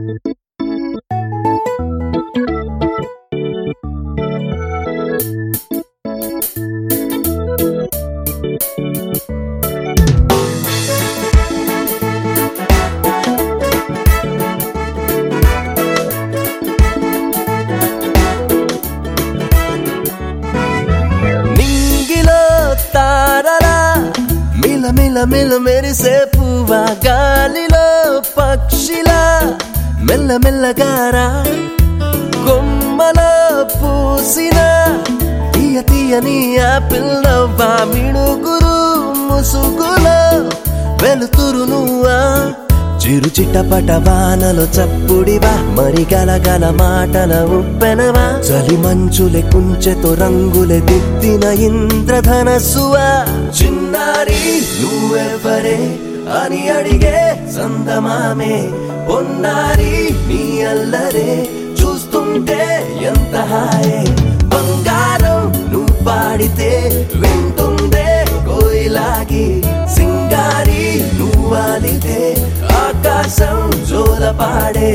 నింగిలో తారలా మిల మిల మిల మెరిసే పువ్వా గాలిలో పక్షిలా మెల్ల మెల్లగారా కొమ్మలో పూసిన తీయ తీయని ఆపిల్ నవ్వా మిణుగురు ముసుగులో వెలుతురు నువ్వా చిరు చిట్టపట వానలో చప్పుడివా మరి గలగల మాటల ఉప్పెనవా చలి మంచులే కుంచెతో రంగులే దిద్దిన ఇంద్రధనస్సువా చిన్నారి నువ్వెవ్వరే అని అడిగే సందమామే పొన్నారి నీ అల్లరే చూస్తుంటే ఎంత హాయే బంగారం నువ్వు పాడితే వింటుందే కోయిలాగి సింగారి నువ్వాలితే ఆకాశం జోల పాడే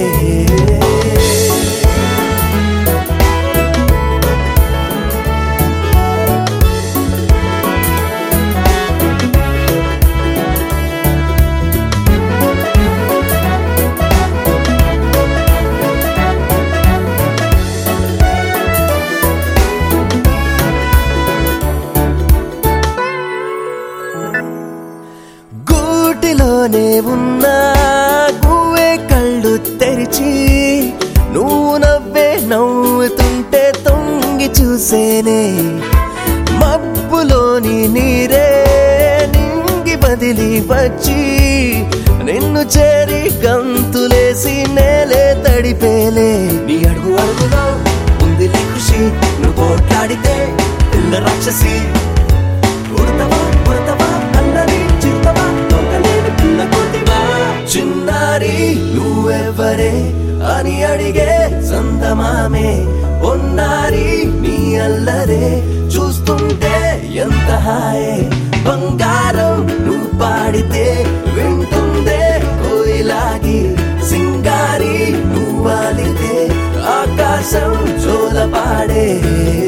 గూటిలోనే ఉన్నా గువ్వే కళ్ళు తెరిచి నువ్వు నవ్వే నవ్వుతుంటే తొంగి చూసేనే మబ్బులోని నీరే నింగి బదిలి వచ్చి నిన్ను చేరి గంతులేసి నేలే తడిపేలే నీ అడుగు అడుగులో ఉంది ఖుషి నువ్వు పోట్లాడితే పిల్ల రాక్షసి ఉడతవా ఉడతవా అన్నది చిరుతవా దొంగలేని పిల్ల కొద్దివా చిన్నారి నువ్వెవ్వరే అని అడిగే సందమామే పొన్నారి నీ అల్లరే చూస్తుంటే ఎంత హాయే బంగారం నువ్వు పాడితే వింటుందే కోయిలాగి సింగారి నువ్వాలితే ఆకాశం జోల పాడే